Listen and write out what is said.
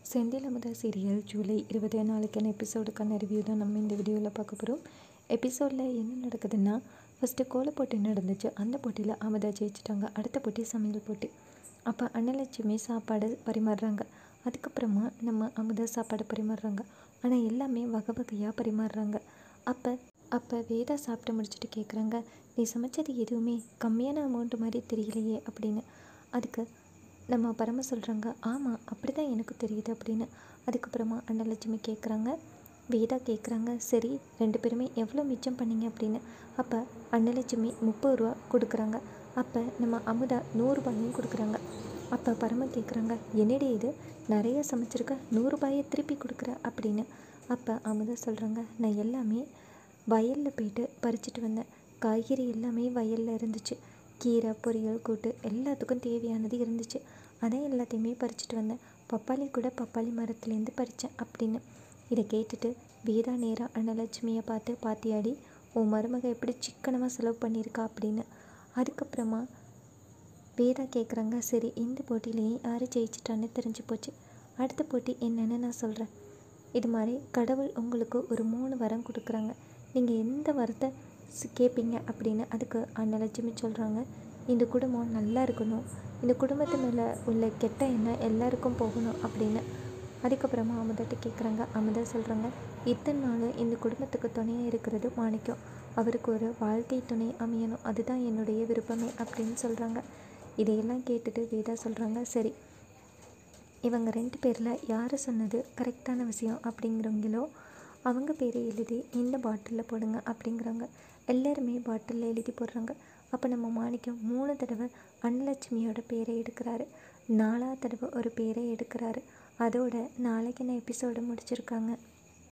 Senthil Amudha serial July இருபது நாளைக்கான எபிசோடுக்கான review தான் நம்ம இந்த வீடியோவில் பார்க்க போகிறோம் எபிசோடில் என்ன நடக்குதுன்னா ஃபஸ்ட்டு கோல போட்டி நடந்துச்சு அந்த போட்டியில் அமுதா ஜெயிச்சிட்டாங்க அடுத்த போட்டி சமையல் போட்டி அப்போ அன்னலட்சுமி சாப்பாடு பரிமாறுறாங்க அதுக்கப்புறமா நம்ம அமுதா சாப்பாடு பரிமாறுறாங்க ஆனால் எல்லாமே வகை வகையாக பரிமாறுறாங்க அப்போ அப்போ வேதா சாப்பிட்டு முடிச்சுட்டு கேட்குறாங்க நீ சமைச்சது எதுவுமே கம்மியான அமௌண்ட் மாதிரி தெரியலையே அப்படின்னு அதுக்கு நம்ம பரம சொல்கிறாங்க ஆமாம் அப்படி தான் எனக்கு தெரியுது அப்படின்னு அதுக்கப்புறமா அன்னலட்சுமி கேட்குறாங்க வேதா கேட்குறாங்க சரி ரெண்டு பேருமே எவ்வளோ மிச்சம் பண்ணீங்க அப்படின்னு அப்போ அன்னலட்சுமி முப்பது ரூபா கொடுக்குறாங்க அப்போ நம்ம அமுதா நூறுரூபாயும் கொடுக்குறாங்க அப்போ பரம கேட்குறாங்க என்னடி இது நிறைய சமைச்சிருக்க நூறுரூபாயை திருப்பி கொடுக்குற அப்படின்னு அப்போ அமுதா சொல்கிறாங்க நான் எல்லாமே வயலில் போயிட்டு பறிச்சுட்டு வந்தேன் காய்கறி எல்லாமே வயலில் இருந்துச்சு கீரை பொரியல் கூட்டு எல்லாத்துக்கும் தேவையானது இருந்துச்சு அதான் எல்லாத்தையுமே பறிச்சுட்டு வந்தேன் பப்பாளி கூட பப்பாளி மரத்துலேருந்து பறித்தேன் அப்படின்னு இதை கேட்டுட்டு வேதா நேராக அன்னலட்சுமியை பார்த்து பாத்தியாடி உன் மருமக எப்படி சிக்கனமாக செலவு பண்ணியிருக்கா அப்படின்னு அதுக்கப்புறமா வேதா கேட்குறாங்க சரி இந்த போட்டியிலேயே யார் ஜெயிச்சிட்டான்னு தெரிஞ்சு போச்சு அடுத்த போட்டி என்னன்னு நான் சொல்கிறேன் இது மாதிரி கடவுள் உங்களுக்கு ஒரு மூணு வரம் கொடுக்குறாங்க நீங்கள் எந்த வரத்தை ஸ்- கேட்பீங்க அப்படின்னு அதுக்கு அன்னலட்சுமி சொல்கிறாங்க இந்த குடும்பம் நல்லா இருக்கணும் இந்த குடும்பத்து மேலே உள்ள கெட்ட எண்ணம் எல்லாருக்கும் போகணும் அப்படின்னு அதுக்கப்புறமா அமுதாட்ட கேட்குறாங்க அமுதா சொல்கிறாங்க இத்தனை நாள் இந்த குடும்பத்துக்கு துணையாக இருக்கிறது மாணிக்கம் அவருக்கு ஒரு வாழ்க்கை துணை அமையணும் அதுதான் என்னுடைய விருப்பமே அப்படின்னு சொல்கிறாங்க இதையெல்லாம் கேட்டுட்டு வேதா சொல்கிறாங்க சரி இவங்க ரெண்டு பேரில் யார் சொன்னது கரெக்டான விஷயம் அப்படிங்கிறவங்களோ அவங்க பேரை எழுதி இந்த பாட்டிலில் போடுங்க அப்படிங்கிறாங்க எல்லாருமே பாட்டிலில் எழுதி போடுறாங்க அப்போ நம்ம மாணிக்கம் மூணு தடவை அன்னலட்சுமியோட பேரை எடுக்கிறாரு நாலாவது தடவை ஒரு பேரை எடுக்கிறாரு அதோட நாளைக்கு நான் எபிசோடு முடிச்சிருக்காங்க